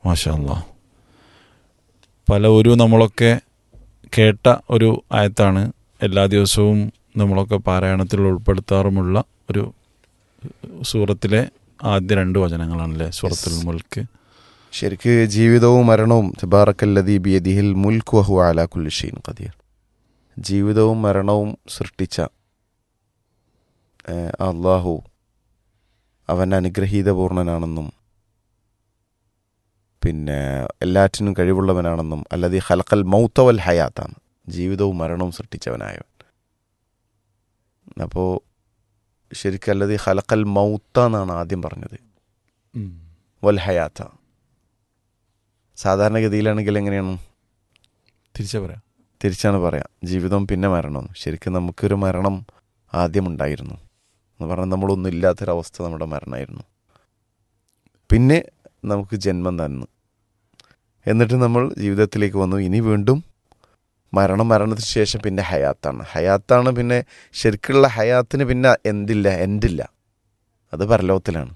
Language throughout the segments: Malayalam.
മാഷാ അല്ലാ പല ഒരു നമ്മളൊക്കെ കേട്ട ഒരു ആയത്താണ് എല്ലാ ദിവസവും നമ്മളൊക്കെ പാരായണത്തിൽ ഉൾപ്പെടുത്താറുമുള്ള ഒരു സൂറത്തിലെ ആദ്യ രണ്ട് വചനങ്ങളാണല്ലേ സൂറത്തുൽ മുൽക്ക് ശരിക്ക് ജീവിതവും മരണവും തബാറക്കല്ലദീ ബിയദിഹിൽ മുൽക്ക് വഹു അലാ കുല്ലി ഷൈൻ ഖദീർ ജീവിതവും മരണവും സൃഷ്ടിച്ച ഏഹ്, അള്ളാഹു അവൻ അനുഗ്രഹീതപൂർണനാണെന്നും പിന്നെ എല്ലാറ്റിനും കഴിവുള്ളവനാണെന്നും അല്ലതി ഹലക്കൽ മൗത്തവൽ ഹയാത്താണ് ജീവിതവും മരണവും സൃഷ്ടിച്ചവനായവൻ അപ്പോൾ ശരിക്കും അല്ലതി ഹലക്കൽ മൗത്ത എന്നാണ് ആദ്യം പറഞ്ഞത് വൽ ഹയാത്ത സാധാരണഗതിയിലാണെങ്കിൽ എങ്ങനെയാണ് തിരിച്ചു പറയാം തിരിച്ചാണ് പറയാം ജീവിതം പിന്നെ മരണം ശരിക്കും നമുക്കൊരു മരണം ആദ്യം ഉണ്ടായിരുന്നു എന്ന് പറഞ്ഞാൽ നമ്മളൊന്നും ഇല്ലാത്തൊരവസ്ഥ നമ്മുടെ മരണമായിരുന്നു പിന്നെ നമുക്ക് ജന്മം തന്നു എന്നിട്ട് നമ്മൾ ജീവിതത്തിലേക്ക് വന്നു ഇനി വീണ്ടും മരണം മരണത്തിന് ശേഷം പിന്നെ ഹയാത്താണ് ഹയാത്താണ് പിന്നെ ശരിക്കുള്ള ഹയാത്തിന് പിന്നെ എന്തില്ല എൻഡില്ല അത് പരലോകത്തിലാണ്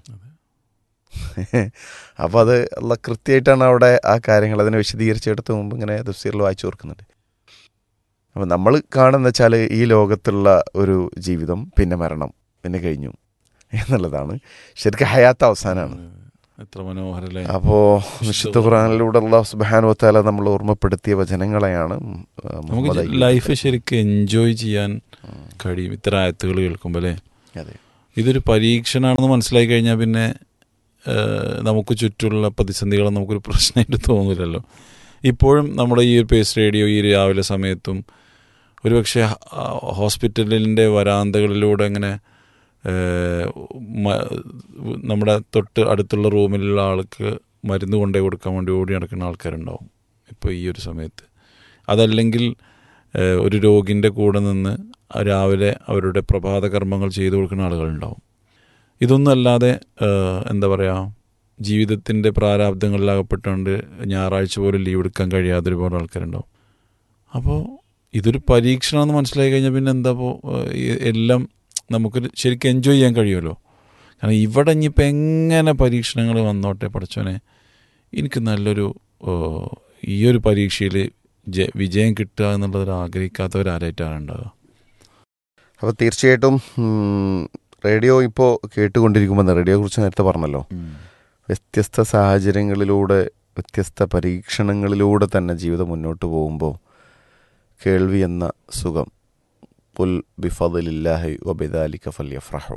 അപ്പോൾ അത് അല്ല കൃത്യമായിട്ടാണ് അവിടെ ആ കാര്യങ്ങൾ അതിനെ വിശദീകരിച്ചെടുത്ത് മുമ്പ് ഇങ്ങനെ തഫ്സീറിൽ വായിച്ചു ഓർക്കുന്നുണ്ട് അപ്പോൾ നമ്മൾ കാണുന്ന വെച്ചാൽ ഈ ലോകത്തുള്ള ഒരു ജീവിതം പിന്നെ മരണം പിന്നെ കഴിഞ്ഞു എന്നുള്ളതാണ് ശരിക്കും ഹയാത്ത് അവസാനമാണ് എത്ര മനോഹരല്ലേ അപ്പോൾ വിശുദ്ധ ഖുറാനിലൂടെ അള്ളാഹു സുബാനു വത്താല നമ്മൾ ഓർമ്മപ്പെടുത്തിയ വചനങ്ങളെയാണ് ഉം, ആ, നമുക്ക് മുഹമ്മദ് അയ്യൂബ്. ലൈഫ് ശരിക്കും എൻജോയ് ചെയ്യാൻ കഴിയും ഇത്തരം ആയത്തുകൾ കേൾക്കുമ്പോൾ അല്ലേ അതെ ഇതൊരു പരീക്ഷണമാണെന്ന് മനസ്സിലായി കഴിഞ്ഞാൽ പിന്നെ ഏഹ്, നമുക്ക് ചുറ്റുമുള്ള പ്രതിസന്ധികൾ നമുക്കൊരു പ്രശ്നമായിട്ട് തോന്നില്ലല്ലോ ഇപ്പോഴും നമ്മുടെ ഈ ഒരു പേസ് റേഡിയോ ഈ രാവിലെ സമയത്തും ഒരുപക്ഷെ ഹ- ഹോസ്പിറ്റലിൻ്റെ വരാന്തകളിലൂടെ അങ്ങനെ ഏഹ്, മ- നമ്മുടെ തൊട്ട് അടുത്തുള്ള റൂമിലുള്ള ആൾക്ക് മരുന്ന് കൊണ്ടുപോയി കൊടുക്കാൻ വേണ്ടി ഓടി നടക്കുന്ന ആൾക്കാരുണ്ടാവും ഇപ്പോൾ ഈ ഒരു സമയത്ത് അതല്ലെങ്കിൽ ഏഹ്, ഒരു രോഗിൻ്റെ കൂടെ നിന്ന് രാവിലെ അവരുടെ പ്രഭാത കർമ്മങ്ങൾ ചെയ്തു കൊടുക്കുന്ന ആളുകളുണ്ടാവും ഇതൊന്നും അല്ലാതെ ഏഹ്, എന്താ പറയുക ജീവിതത്തിൻ്റെ പ്രാരാബ്ദങ്ങളിലകപ്പെട്ടുകൊണ്ട് ഞായറാഴ്ച പോലും ലീവ് എടുക്കാൻ കഴിയാതെ ഒരുപാട് ആൾക്കാരുണ്ടാവും അപ്പോൾ ഇതൊരു പരീക്ഷണമെന്ന് മനസ്സിലായി കഴിഞ്ഞാൽ പിന്നെ എന്താ ഇപ്പോൾ എല്ലാം നമുക്ക് ശരിക്കും എൻജോയ് ചെയ്യാൻ കഴിയുമല്ലോ കാരണം ഇവിടെ ഇനിയിപ്പോൾ എങ്ങനെ പരീക്ഷണങ്ങൾ വന്നോട്ടെ പഠിച്ചോനെ എനിക്ക് നല്ലൊരു ഏഹ്, ഈ ഒരു പരീക്ഷയിൽ ജ- വിജയം കിട്ടുക എന്നുള്ളത് ആഗ്രഹിക്കാത്തവരാരായിട്ടാണ് ഉണ്ടാവുക അപ്പോൾ തീർച്ചയായിട്ടും ഉം, റേഡിയോ ഇപ്പോൾ കേട്ടുകൊണ്ടിരിക്കുമ്പോൾ റേഡിയോയെ കുറിച്ച് നേരത്തെ പറഞ്ഞല്ലോ വ്യത്യസ്ത സാഹചര്യങ്ങളിലൂടെ വ്യത്യസ്ത പരീക്ഷണങ്ങളിലൂടെ തന്നെ ജീവിതം മുന്നോട്ട് പോകുമ്പോൾ കേൾവി എന്ന സുഖം പുൽ ബിഫദിലില്ലാഹി വബിദാലിക ഫല്യഫ്രഹു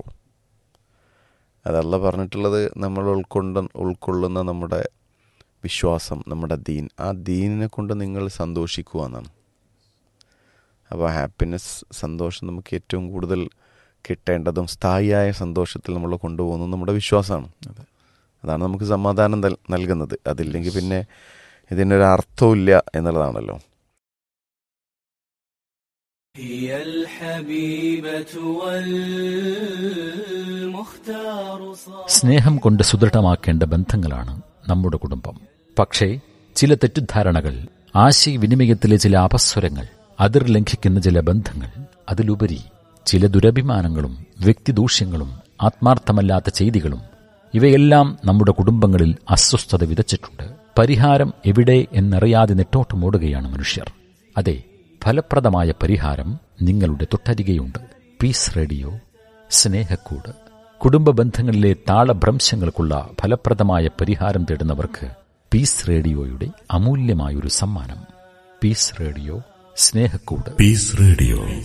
അതല്ല പറഞ്ഞിട്ടുള്ളത് നമ്മൾ ഉൾക്കൊണ്ട ഉൾക്കൊള്ളുന്ന നമ്മുടെ വിശ്വാസം നമ്മുടെ ദീൻ ആ ദീനിനെ കൊണ്ട് നിങ്ങൾ സന്തോഷിക്കുക എന്നാണ് അപ്പോൾ ഹാപ്പിനെസ് സന്തോഷം നമുക്ക് ഏറ്റവും കൂടുതൽ കിട്ടേണ്ടതും സ്ഥായിയായ സന്തോഷത്തിൽ നമ്മൾ കൊണ്ടുപോകുന്നത് നമ്മുടെ വിശ്വാസമാണ് അതെ. അതാണ് നമുക്ക് സമാധാനം നൽ- നൽകുന്നത് അതില്ലെങ്കിൽ പിന്നെ ഇതിനൊരു അർത്ഥമില്ല എന്നുള്ളതാണല്ലോ هي الحبيبة والمختار صار സ്നേഹം കൊണ്ട് സുദൃഢമാക്കേണ്ട ബന്ധങ്ങളാണ് നമ്മുടെ കുടുംബം പക്ഷേ ചില തെറ്റിദ്ധാരണകൾ ആശയവിനിമയത്തിലെ ചില അപസ്വരങ്ങൾ അതിർ ലംഘിക്കുന്ന ചില ബന്ധങ്ങൾ അതിലുപരി ചില ദുരഭിമാനങ്ങളും വ്യക്തിദൂഷ്യങ്ങളും ആത്മാർത്ഥമല്ലാത്ത ചെയ്തികളും ഇവയെല്ലാം നമ്മുടെ കുടുംബങ്ങളിൽ അസ്വസ്ഥത വിതച്ചിട്ടുണ്ട് പരിഹാരം എവിടെ എന്നറിയാതെ നെട്ടോട്ടമോടുകയാണ് മനുഷ്യർ അതെ ഫലപ്രദമായ പരിഹാരം നിങ്ങളുടെ തൊട്ടരികെയുണ്ട് പീസ് റേഡിയോ സ്നേഹക്കൂട് കുടുംബ ബന്ധങ്ങളിലെ താളഭ്രംശങ്ങൾക്കുള്ള ഫലപ്രദമായ പരിഹാരം തേടുന്നവർക്ക് പീസ് റേഡിയോയുടെ അമൂല്യമായൊരു സമ്മാനം പീസ് റേഡിയോ സ്നേഹക്കൂട് Peace Radio.